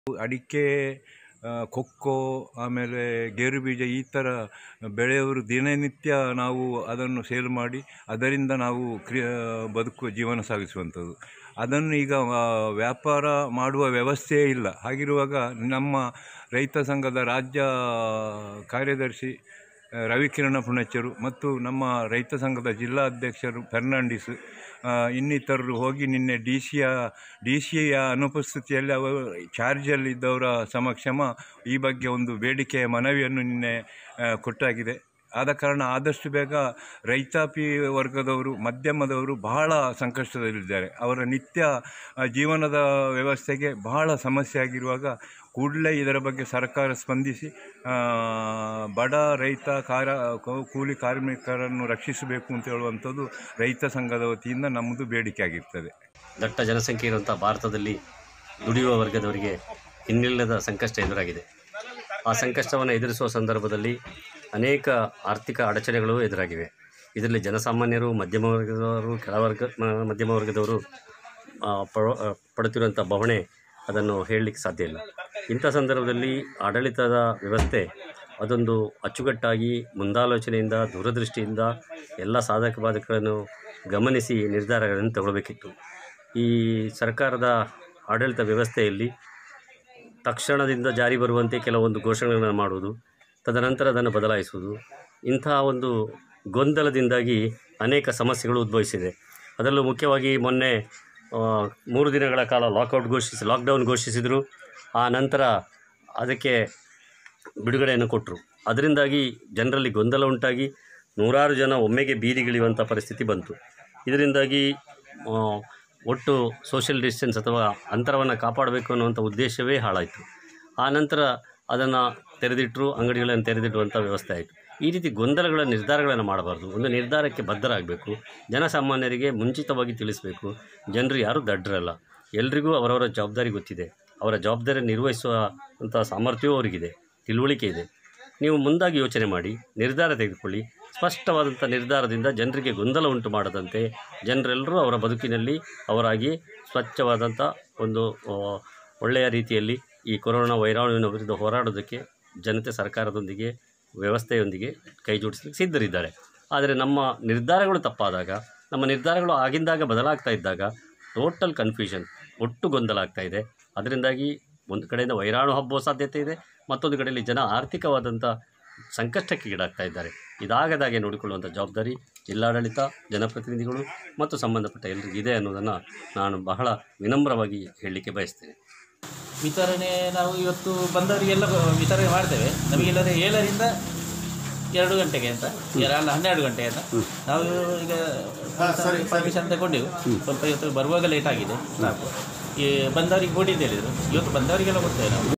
ಅಡಿಕೆ ಆ, ಕೊಕ್ಕೋ ಆಮೇಲೆ ಗೇರು ಬೀಜ ಈ ಥರ ಬೆಳೆಯವರು ದಿನನಿತ್ಯ ನಾವು ಅದನ್ನು ಸೇಲ್ ಮಾಡಿ ಅದರಿಂದ ನಾವು ಕ್ರಿಯ ಬದುಕು ಜೀವನ ಸಾಗಿಸುವಂಥದ್ದು ಅದನ್ನು ಈಗ ಆ, ವ್ಯಾಪಾರ ಮಾಡುವ ವ್ಯವಸ್ಥೆಯೇ ಇಲ್ಲ ಹಾಗಿರುವಾಗ ನಮ್ಮ ರೈತ ಸಂಘದ ರಾಜ್ಯ ಕಾರ್ಯದರ್ಶಿ ಆ, ರವಿಕಿರಣ ಪುಣಚರು ಮತ್ತು ನಮ್ಮ ರೈತ ಸಂಘದ ಜಿಲ್ಲಾ ಅಧ್ಯಕ್ಷರು ಫೆರ್ನಾಂಡಿಸ್ ಆ, ಇನ್ನಿತರರು ಹೋಗಿ ನಿನ್ನೆ ಡಿ ಸಿಯ ಡಿ ಸಿಯ ಅನುಪಸ್ಥಿತಿಯಲ್ಲಿ ಅವರು ಚಾರ್ಜಲ್ಲಿದ್ದವರ ಸಮಕ್ಷಮ ಈ ಬಗ್ಗೆ ಒಂದು ಬೇಡಿಕೆಯ ಮನವಿಯನ್ನು ನಿನ್ನೆ ಆ, ಕೊಟ್ಟಾಗಿದೆ ಆದ ಕಾರಣ ಆದಷ್ಟು ಬೇಗ ರೈತಾಪಿ ವರ್ಗದವರು ಮಧ್ಯಮದವರು ಬಹಳ ಸಂಕಷ್ಟದಲ್ಲಿದ್ದಾರೆ ಅವರ ನಿತ್ಯ ಆ, ಜೀವನದ ವ್ಯವಸ್ಥೆಗೆ ಬಹಳ ಸಮಸ್ಯೆ ಆಗಿರುವಾಗ ಕೂಡಲೇ ಇದರ ಬಗ್ಗೆ ಸರ್ಕಾರ ಸ್ಪಂದಿಸಿ ಆ, ಬಡ ರೈತ ಕಾರ ಕೂ- ಕೂಲಿ ಕಾರ್ಮಿಕರನ್ನು ರಕ್ಷಿಸಬೇಕು ಅಂತ ಹೇಳುವಂಥದ್ದು ರೈತ ಸಂಘದ ವತಿಯಿಂದ ನಮ್ಮದು ಬೇಡಿಕೆ ಆಗಿರ್ತದೆ ದಟ್ಟ ಜನಸಂಖ್ಯೆ ಇರುವಂಥ ಭಾರತದಲ್ಲಿ ದುಡಿಯುವ ವರ್ಗದವರಿಗೆ ಇನ್ನಿಲ್ಲದ ಸಂಕಷ್ಟ ಎದುರಾಗಿದೆ ಆ ಸಂಕಷ್ಟವನ್ನು ಎದುರಿಸುವ ಸಂದರ್ಭದಲ್ಲಿ ಅನೇಕ ಆರ್ಥಿಕ ಅಡಚಣೆಗಳು ಎದುರಾಗಿವೆ ಇದರಲ್ಲಿ ಜನಸಾಮಾನ್ಯರು ಮಧ್ಯಮ ವರ್ಗದವರು ಕೆಳವರ್ಗ ಮ- ಮಧ್ಯಮ ವರ್ಗದವರು ಆ, ಪಡೋ ಆ, ಪಡುತ್ತಿರುವಂಥ ಬವಣೆ ಅದನ್ನು ಹೇಳಲಿಕ್ಕೆ ಸಾಧ್ಯ ಇಲ್ಲ ಇಂಥ ಸಂದರ್ಭದಲ್ಲಿ ಆಡಳಿತದ ವ್ಯವಸ್ಥೆ ಅದೊಂದು ಅಚ್ಚುಕಟ್ಟಾಗಿ ಮುಂದಾಲೋಚನೆಯಿಂದ ದೂರದೃಷ್ಟಿಯಿಂದ ಎಲ್ಲ ಸಾಧಕ ಬಾಧಕಗಳನ್ನು ಗಮನಿಸಿ ನಿರ್ಧಾರಗಳನ್ನು ತಗೊಳ್ಬೇಕಿತ್ತು ಈ ಸರ್ಕಾರದ ಆಡಳಿತ ವ್ಯವಸ್ಥೆಯಲ್ಲಿ ತಕ್ಷಣದಿಂದ ಜಾರಿ ಬರುವಂತೆ ಕೆಲವೊಂದು ಘೋಷಣೆಗಳನ್ನು ಮಾಡುವುದು ತದನಂತರ ಅದನ್ನು ಬದಲಾಯಿಸುವುದು ಇಂತಹ ಒಂದು ಗೊಂದಲದಿಂದಾಗಿ ಅನೇಕ ಸಮಸ್ಯೆಗಳು ಉದ್ಭವಿಸಿದೆ ಅದರಲ್ಲೂ ಮುಖ್ಯವಾಗಿ ಮೊನ್ನೆ ಆ, ಮೂರು ದಿನಗಳ ಕಾಲ ಲಾಕೌಟ್ ಘೋಷಿಸಿ ಲಾಕ್ಡೌನ್ ಘೋಷಿಸಿದರು ಆ ನಂತರ ಅದಕ್ಕೆ ಬಿಡುಗಡೆಯನ್ನು ಕೊಟ್ಟರು ಅದರಿಂದಾಗಿ ಜನರಲ್ಲಿ ಗೊಂದಲ ಉಂಟಾಗಿ ನೂರಾರು ಜನ ಒಮ್ಮೆಗೆ ಬೀದಿಗಿಳಿಯುವಂಥ ಪರಿಸ್ಥಿತಿ ಬಂತು ಇದರಿಂದಾಗಿ ಆ, ಒಟ್ಟು ಸೋಷಿಯಲ್ ಡಿಸ್ಟೆನ್ಸ್ ಅಥವಾ ಅಂತರವನ್ನು ಕಾಪಾಡಬೇಕು ಅನ್ನುವಂಥ ಉದ್ದೇಶವೇ ಹಾಳಾಯಿತು ಆ ನಂತರ ಅದನ್ನು ತೆರೆದಿಟ್ಟರು ಅಂಗಡಿಗಳನ್ನು ತೆರೆದಿಡುವಂಥ ವ್ಯವಸ್ಥೆ ಆಯಿತು ಈ ರೀತಿ ಗೊಂದಲಗಳ ನಿರ್ಧಾರಗಳನ್ನು ಮಾಡಬಾರ್ದು ಒಂದು ನಿರ್ಧಾರಕ್ಕೆ ಬದ್ಧರಾಗಬೇಕು ಜನಸಾಮಾನ್ಯರಿಗೆ ಮುಂಚಿತವಾಗಿ ತಿಳಿಸಬೇಕು ಜನರು ಯಾರೂ ದಡ್ಡರಲ್ಲ ಎಲ್ರಿಗೂ ಅವರವರ ಜವಾಬ್ದಾರಿ ಗೊತ್ತಿದೆ ಅವರ ಜವಾಬ್ದಾರಿ ನಿರ್ವಹಿಸುವ ಅಂಥ ಸಾಮರ್ಥ್ಯವೂ ಅವರಿಗಿದೆ ತಿಳುವಳಿಕೆ ಇದೆ ನೀವು ಮುಂದಾಗಿ ಯೋಚನೆ ಮಾಡಿ ನಿರ್ಧಾರ ತೆಗೆದುಕೊಳ್ಳಿ ಸ್ಪಷ್ಟವಾದಂಥ ನಿರ್ಧಾರದಿಂದ ಜನರಿಗೆ ಗೊಂದಲ ಉಂಟು ಮಾಡದಂತೆ ಜನರೆಲ್ಲರೂ ಅವರ ಬದುಕಿನಲ್ಲಿ ಅವರಾಗಿ ಸ್ವಚ್ಛವಾದಂಥ ಒಂದು ಆ, ಒಳ್ಳೆಯ ರೀತಿಯಲ್ಲಿ ಈ ಕೊರೋನಾ ವೈರಾಣುವಿನ ವಿರುದ್ಧ ಹೋರಾಡೋದಕ್ಕೆ ಜನತೆ ಸರ್ಕಾರದೊಂದಿಗೆ ವ್ಯವಸ್ಥೆಯೊಂದಿಗೆ ಕೈ ಜೋಡಿಸಲಿಕ್ಕೆ ಸಿದ್ಧರಿದ್ದಾರೆ ಆದರೆ ನಮ್ಮ ನಿರ್ಧಾರಗಳು ತಪ್ಪಾದಾಗ ನಮ್ಮ ನಿರ್ಧಾರಗಳು ಆಗಿಂದಾಗ ಬದಲಾಗ್ತಾ ಇದ್ದಾಗ ಟೋಟಲ್ ಕನ್ಫ್ಯೂಷನ್ ಒಟ್ಟು ಗೊಂದಲ ಆಗ್ತಾ ಇದೆ ಅದರಿಂದಾಗಿ ಒಂದು ಕಡೆಯಿಂದ ವೈರಾಣು ಹಬ್ಬುವ ಸಾಧ್ಯತೆ ಇದೆ ಮತ್ತೊಂದು ಕಡೆಯಲ್ಲಿ ಜನ ಆರ್ಥಿಕವಾದಂಥ ಸಂಕಷ್ಟಕ್ಕೆ ಈಡಾಗ್ತಾ ಇದ್ದಾರೆ ಇದಾಗದಾಗೆ ನೋಡಿಕೊಳ್ಳುವಂಥ ಜವಾಬ್ದಾರಿ ಜಿಲ್ಲಾಡಳಿತ ಜನಪ್ರತಿನಿಧಿಗಳು ಮತ್ತು ಸಂಬಂಧಪಟ್ಟ ಎಲ್ಲರಿಗೂ ಇದೆ ಅನ್ನೋದನ್ನು ನಾನು ಬಹಳ ವಿನಮ್ರವಾಗಿ ಹೇಳಲಿಕ್ಕೆ ಬಯಸ್ತೇನೆ ವಿತರಣೆ ನಾವು ಇವತ್ತು ಬಂದವರಿಗೆಲ್ಲ ವಿತರಣೆ ಮಾಡ್ತೇವೆ ನಮಗೆಲ್ಲರೂ ಏಳರಿಂದ ಎರಡು ಗಂಟೆಗೆ ಅಂತ ಎರ- ಅಲ್ಲ ಹನ್ನೆರಡು ಗಂಟೆ ಅಂತ ನಾವು ಈಗ ಪರ್ಮಿಷನ್ ತಗೊಂಡೆವು ಸ್ವಲ್ಪ ಇವತ್ತು ಬರುವಾಗ ಲೇಟ್ ಆಗಿದೆ ಸಾಕು ಈ ಬಂದವರಿಗೆ ಕೊಡಿ ಅಂತ ಹೇಳಿದರು ಇವತ್ತು ಬಂದವರಿಗೆಲ್ಲ ಕೊಡ್ತೇವೆ ನಾವು